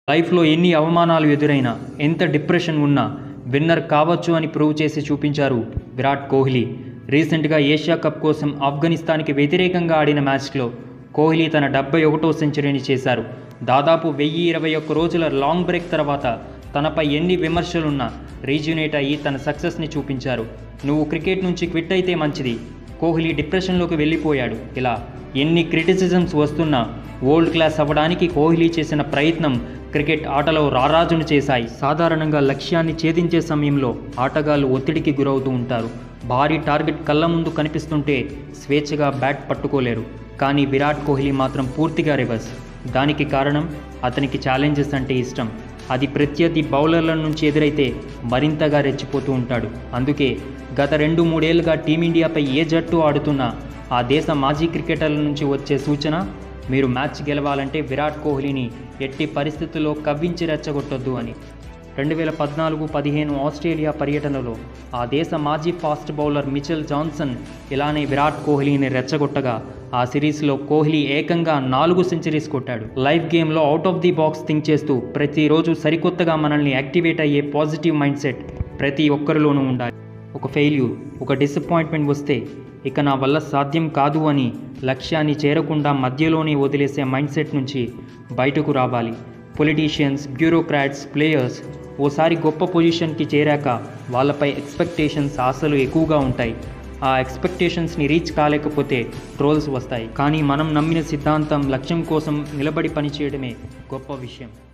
లైఫ్లో ఎన్ని అవమానాలు ఎదురైనా ఎంత డిప్రెషన్ ఉన్నా విన్నర్ కావచ్చు అని ప్రూవ్ చేసి చూపించారు విరాట్ కోహ్లీ రీసెంట్గా ఏషియా కప్ కోసం ఆఫ్ఘనిస్తాన్కి వ్యతిరేకంగా ఆడిన మ్యాచ్లో కోహ్లీ తన డెబ్బై ఒకటో సెంచరీని చేశారు దాదాపు వెయ్యి ఇరవై ఒక్క రోజుల లాంగ్ బ్రేక్ తర్వాత తనపై ఎన్ని విమర్శలున్నా రీజ్యునేట్ అయ్యి తన సక్సెస్ని చూపించారు నువ్వు క్రికెట్ నుంచి క్విట్ అయితే మంచిది కోహ్లీ డిప్రెషన్లోకి వెళ్ళిపోయాడు ఇలా ఎన్ని క్రిటిసిజమ్స్ వస్తున్నా వరల్డ్ క్లాస్ అవ్వడానికి కోహ్లీ చేసిన ప్రయత్నం క్రికెట్ ఆటలో రారాజును చేశాయి సాధారణంగా లక్ష్యాన్ని ఛేదించే సమయంలో ఆటగాళ్లు ఒత్తిడికి గురవుతూ ఉంటారు భారీ టార్గెట్ కళ్ళ ముందు కనిపిస్తుంటే స్వేచ్ఛగా బ్యాట్ పట్టుకోలేరు కానీ విరాట్ కోహ్లీ మాత్రం పూర్తిగా రివర్స్ దానికి కారణం అతనికి ఛాలెంజెస్ అంటే ఇష్టం అది ప్రత్యర్థి బౌలర్ల నుంచి ఎదురైతే మరింతగా రెచ్చిపోతూ ఉంటాడు అందుకే గత రెండు మూడేళ్లుగా టీమిండియాపై ఏ జట్టు ఆడుతున్నా ఆ దేశ మాజీ క్రికెటర్ల నుంచి వచ్చే సూచన మీరు మ్యాచ్ గెలవాలంటే విరాట్ కోహ్లీని ఎట్టి పరిస్థితుల్లో కవ్వించి రెచ్చగొట్టొద్దు అని రెండు వేల పద్నాలుగు పదిహేను ఆస్ట్రేలియా పర్యటనలో ఆ దేశ మాజీ ఫాస్ట్ బౌలర్ మిచెల్ జాన్సన్ ఇలానే విరాట్ కోహ్లీని రెచ్చగొట్టగా ఆ సిరీస్లో కోహ్లీ ఏకంగా నాలుగు సెంచరీస్ కొట్టాడు లైవ్ గేమ్లో out of the box think చేస్తూ ప్రతిరోజు సరికొత్తగా మనల్ని యాక్టివేట్ అయ్యే పాజిటివ్ మైండ్ సెట్ ప్రతి ఒక్కరిలోనూ ఉండాలి ఒక ఫెయిల్యూర్ ఒక డిసప్పాయింట్మెంట్ వస్తే ఇక నా వల్ల సాధ్యం కాదు అని లక్ష్యాన్ని చేరకుండా మధ్యలోనే వదిలేసే మైండ్ సెట్ నుంచి బయటకు రావాలి పొలిటీషియన్స్ బ్యూరోక్రాట్స్ ప్లేయర్స్ ఓసారి గొప్ప పొజిషన్కి చేరాక వాళ్ళపై ఎక్స్పెక్టేషన్స్ ఆశలు ఎక్కువగా ఉంటాయి ఆ ఎక్స్పెక్టేషన్స్ని రీచ్ కాలేకపోతే ట్రోల్స్ వస్తాయి కానీ మనం నమ్మిన సిద్ధాంతం లక్ష్యం కోసం నిలబడి పనిచేయడమే గొప్ప విషయం